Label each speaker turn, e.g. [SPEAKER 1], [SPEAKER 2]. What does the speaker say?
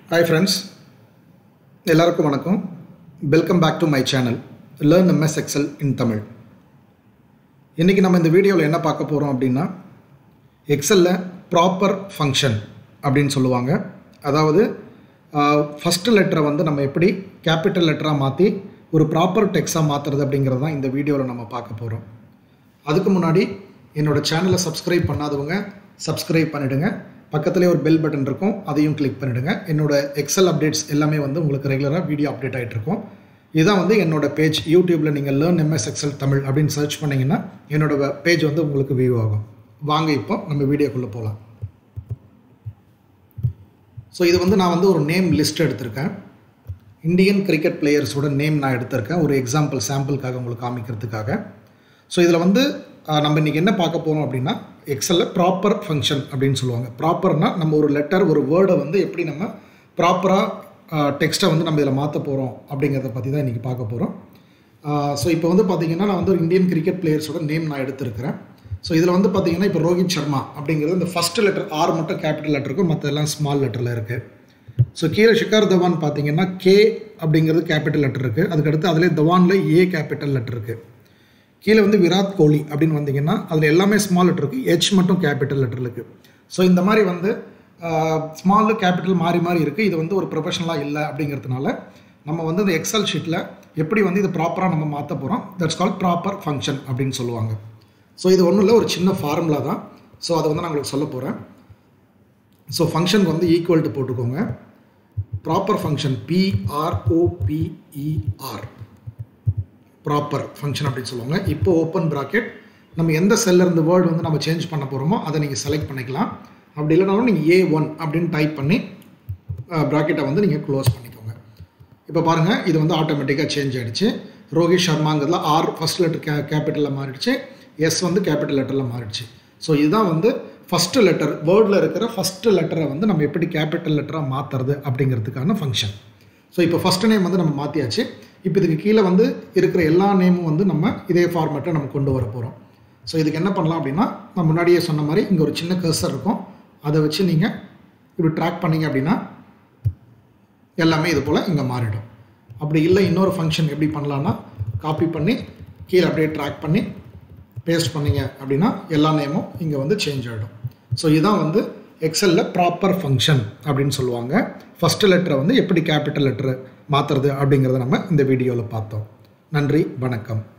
[SPEAKER 1] hi friends எல்லாருக்கும் வணக்கம் welcome back to my channel learn MS Excel in Tamil இன்றைக்கி நம்ம இந்த வீடியோவில் என்ன பார்க்க போகிறோம் அப்படின்னா எக்ஸலில் ப்ராப்பர் ஃபங்க்ஷன் அப்படின்னு சொல்லுவாங்க அதாவது ஃபஸ்ட்டு லெட்டரை வந்து நம்ம எப்படி கேபிட்டல் லெட்டராக மாற்றி ஒரு ப்ராப்பர் டெக்ஸாக மாற்றுறது அப்படிங்கிறது தான் இந்த வீடியோவில் நம்ம பார்க்க போகிறோம் அதுக்கு முன்னாடி என்னோட சேனலை சப்ஸ்கிரைப் பண்ணாதவங்க சப்ஸ்கிரைப் பண்ணிவிடுங்க பக்கத்துலேயே ஒரு பெல் பட்டன் இருக்கும் அதையும் கிளிக் பண்ணிவிடுங்க என்னோட எக்ஸல் அப்டேட்ஸ் எல்லாமே வந்து உங்களுக்கு ரெகுலராக வீடியோ அப்டேட் ஆகிட்டு இருக்கும் இதுதான் வந்து என்னோட பேஜ் யூடியூப்பில் நீங்கள் லேர்ன் எம்எஸ் எக்ஸல் தமிழ் அப்படின்னு சர்ச் பண்ணிங்கன்னா என்னோட பேஜ் வந்து உங்களுக்கு வியூ ஆகும் வாங்க இப்போ நம்ம வீடியோக்குள்ளே போகலாம் ஸோ இது வந்து நான் வந்து ஒரு நேம் லிஸ்ட் எடுத்திருக்கேன் இந்தியன் கிரிக்கெட் பிளேயர்ஸோட நேம் நான் எடுத்திருக்கேன் ஒரு எக்ஸாம்பிள் சாம்பிளுக்காக உங்களுக்கு காமிக்கிறதுக்காக ஸோ இதில் வந்து ஆஹ், நம்ம இன்றைக்கி என்ன பார்க்க போகிறோம் அப்படின்னா எக்ஸலில் ப்ராப்பர் ஃபங்க்ஷன் அப்படின்னு சொல்லுவாங்க ப்ராப்பர்னால் நம்ம ஒரு லெட்டர் ஒரு வேர்டை வந்து எப்படி நம்ம ப்ராப்பராக டெக்ஸ்ட்டை வந்து நம்ம இதில் மாற்ற போகிறோம் அப்படிங்கிறத பற்றி தான் இன்றைக்கி பார்க்க போகிறோம் ஸோ இப்போ வந்து பார்த்தீங்கன்னா நான் வந்து ஒரு இந்தியன் கிரிக்கெட் பிளேயர்ஸோட நேம் நான் எடுத்திருக்கிறேன் ஸோ இதில் வந்து பார்த்தீங்கன்னா இப்போ ரோஹித் சர்மா அப்படிங்கிறது இந்த ஃபஸ்ட்டு லெட்டர் ஆர் மட்டும் கேபிட்டல் லெட்டர் இருக்கும் மற்றெல்லாம் ஸ்மால் லெட்டரில் இருக்குது ஸோ கீழே ஷிகார் தவான் பார்த்தீங்கன்னா கே அப்படிங்கிறது கேபிட்டல் லெட்டர் இருக்குது அதுக்கடுத்து அதிலே தவானில் ஏ கேபிட்டல் லெட்டர் இருக்குது கீழே வந்து விராட் கோலி அப்படின்னு வந்தீங்கன்னா அதில் எல்லாமே ஸ்மால் லெட்டர் இருக்குது ஹெச் மட்டும் கேபிட்டல் லெட்டர் இருக்குது ஸோ இந்த மாதிரி வந்து ஸ்மால் கேபிட்டல் மாறி மாறி இருக்குது இது வந்து ஒரு ப்ரொஃபஷனலாக இல்லை அப்படிங்கிறதுனால நம்ம வந்து இந்த எக்ஸல் ஷீட்டில் எப்படி வந்து இது ப்ராப்பராக நம்ம மாற்ற போகிறோம் தட்ஸ் கால் ப்ராப்பர் ஃபங்க்ஷன் அப்படின்னு சொல்லுவாங்க ஸோ இது ஒன்றும் இல்லை ஒரு சின்ன ஃபார்முலா தான் ஸோ அதை வந்து நான் உங்களுக்கு சொல்ல போகிறேன் ஸோ ஃபங்க்ஷனுக்கு வந்து ஈக்குவல் டு போட்டுக்கோங்க proper function P R O P E R proper function அப்படின்னு சொல்லுவாங்க இப்போ ஓப்பன் ப்ராக்கெட் நம்ம எந்த செல்ல இருந்து வேர்டு வந்து நம்ம சேஞ்ச் பண்ண போகிறோமோ அதை நீங்கள் செலக்ட் பண்ணிக்கலாம் அப்படி இல்லைனாலும் நீங்கள் ஏ ஒன் அப்படின்னு டைப் பண்ணி ப்ராக்கெட்டை வந்து நீங்கள் க்ளோஸ் பண்ணிக்கோங்க இப்போ பாருங்கள் இது வந்து ஆட்டோமேட்டிக்காக சேஞ்ச் ஆகிடுச்சு ரோஹித் சர்மாங்கிறதுல ஆர் ஃபஸ்ட் லெட்டர் கே கேபிட்டலில் மாறிடுச்சு எஸ் வந்து கேபிட்டல் லெட்டரில் மாறிடுச்சு ஸோ இதுதான் வந்து ஃபஸ்ட்டு லெட்டர் வேர்டில் இருக்கிற ஃபஸ்ட்டு லெட்டரை வந்து நம்ம எப்படி கேபிட்டல் லெட்டராக மாற்றுறது அப்படிங்கிறதுக்கான ஃபங்க்ஷன் ஸோ இப்போ ஃபஸ்ட் நேம் வந்து நம்ம மாற்றியாச்சு இப்போ இதுக்கு கீழே வந்து இருக்கிற எல்லா நேமும் வந்து நம்ம இதே ஃபார்மேட்டை நம்ம கொண்டு வர போகிறோம் ஸோ இதுக்கு என்ன பண்ணலாம் அப்படின்னா நான் முன்னாடியே சொன்ன மாதிரி இங்கே ஒரு சின்ன கர்சர் இருக்கும் அதை வச்சு நீங்கள் இப்படி ட்ராக் பண்ணீங்க அப்படின்னா எல்லாமே இது போல் இங்கே மாறிடும் அப்படி இல்லை இன்னொரு ஃபங்க்ஷன் எப்படி பண்ணலான்னா காப்பி பண்ணி கீழே அப்படியே ட்ராக் பண்ணி பேஸ்ட் பண்ணீங்க அப்படின்னா எல்லா நேமும் இங்கே வந்து சேஞ்ச் ஆகிடும் ஸோ இதுதான் வந்து எக்ஸலில் ப்ராப்பர் ஃபங்க்ஷன் அப்படின்னு சொல்லுவாங்க ஃபஸ்ட்டு லெட்டரை வந்து எப்படி கேபிட்டல் லெட்டரை மாற்றுறது அப்படிங்கிறத நம்ம இந்த வீடியோவில் பார்த்தோம் நன்றி வணக்கம்